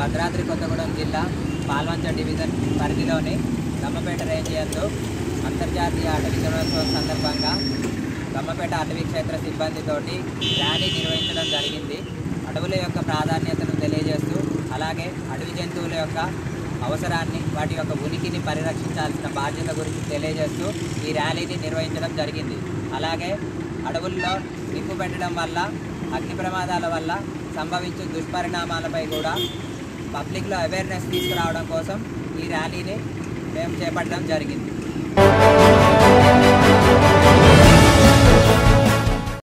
భద్రాద్రి కొత్తగూడెం జిల్లా పాల్వంచ డివిజన్ పరిధిలోని దమ్మపేట రేంజ్ యందు అంతర్జాతీయ అటవీ దినోత్సవం సందర్భంగా దమ్మపేట అటవీ క్షేత్ర సిబ్బందితోటి ర్యాలీ నిర్వహించడం జరిగింది అడవుల యొక్క ప్రాధాన్యతను తెలియజేస్తూ అలాగే అడవి జంతువుల యొక్క అవసరాన్ని వాటి యొక్క ఉనికిని పరిరక్షించాల్సిన బాధ్యత గురించి తెలియజేస్తూ ఈ ర్యాలీని నిర్వహించడం జరిగింది అలాగే అడవుల్లో నిప్పు పెట్టడం వల్ల అగ్ని ప్రమాదాల వల్ల సంభవించే దుష్పరిణామాలపై కూడా పబ్లిక్లో అవేర్నెస్ తీసుకురావడం కోసం ఈ ర్యాలీని మేము చేపట్టడం జరిగింది